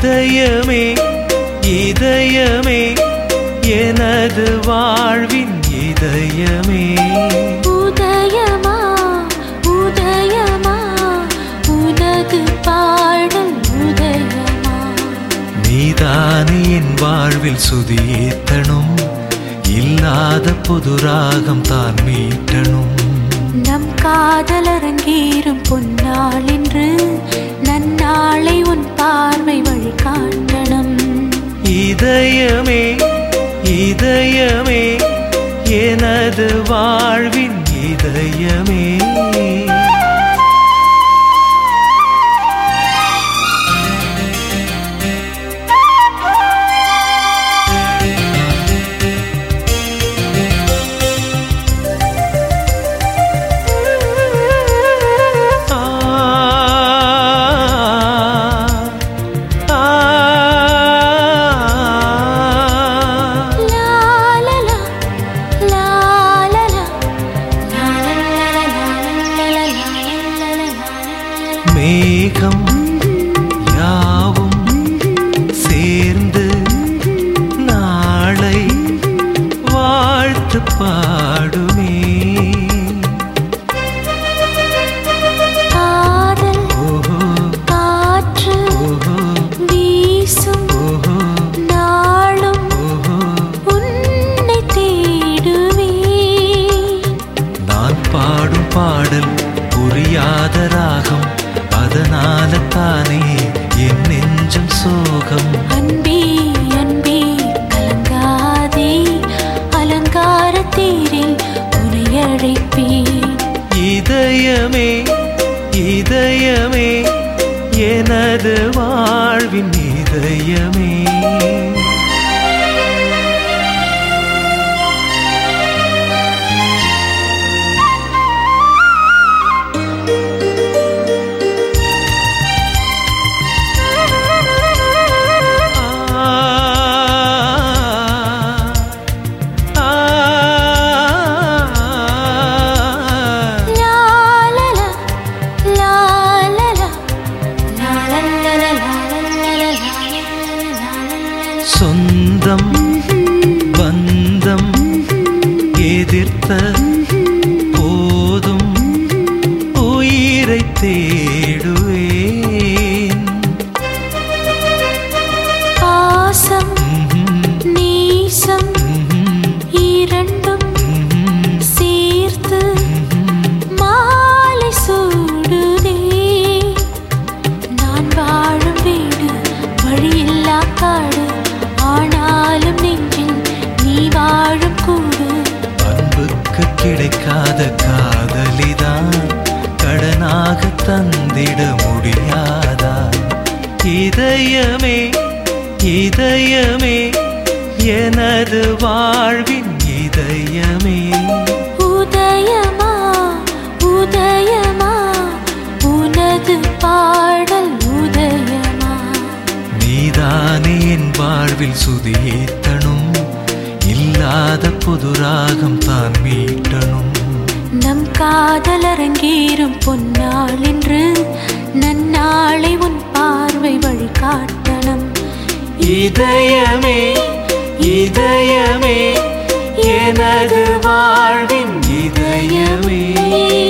இதயமே இதயமே எனது வாழ்வின் இதயமே உதயமா உதயமா உனது பாடல் உதயமா நீதானே என் வாழ்வில் சுதியேத்தனும் இல்லாத புது ராகம் தான் மீட்டனும் நம் காதலரங்கேறும் பொன்னாள் என்று நன்னாளை உன் பார்வை வழிகாட்டணும் இதயமே இதயமே எனது வாழ்வின் இதயமே ஆ ஆ லா லா லா, லா லா லா, லா லா லா லா லா லா லா லா லா லா. மேகம் யாவும் சேர்ந்து நாளை வாழ்த்து பாடுமே காதல் ஓஹோ காற்று ஓஹோ வீசும் ஓஹோ நாளும் ஓஹோ உன்னை தேடுவே நான் பாடும் பாடல் புரியாத ராகம் அதனால தானே என் நெஞ்சம் சோகம் அன்பே அன்பே கலங்காதே அலங்கார தேரில் உன்னை அழைப்பேன் இதயமே இதயமே எனது வாழ்வின் இதயமே ஆ ஆ லா லா லா, லா லா லா, லா லா லா லா லா லா லா லா லா லா. சொந்தம் பந்தம் எதிர்த்த போதும் உயிரை தேடுவேன் பாசம் ம்ஹும், நேசம் ம்ஹும், இரண்டும் ம்ஹும், சேர்த்து ம்ஹும். மாலை சூடுதே நான் வாழும் வீடு வழியில்லா காடு ஆனாலும் நெஞ்சில் நீ வாழும் கூடு அன்புக்கு கிடைக்காத காதலிதான் கடனாக தந்திட முடியாதா இதயமே இதயமே எனது வாழ்வின் இதயமே உதயமா உதயமா உனது பாடல் உதயமா நீதானே என் வாழ்வில் சுதியேத்தனும் இல்லாத புது ராகம் தான் மீட்டனும் நம் காதலரங்கேறும் பொன்னாள் என்று நன்னாளை உன் பார்வை வழிகாட்டணும் இதயமே இதயமே எனது வாழ்வின் இதயமே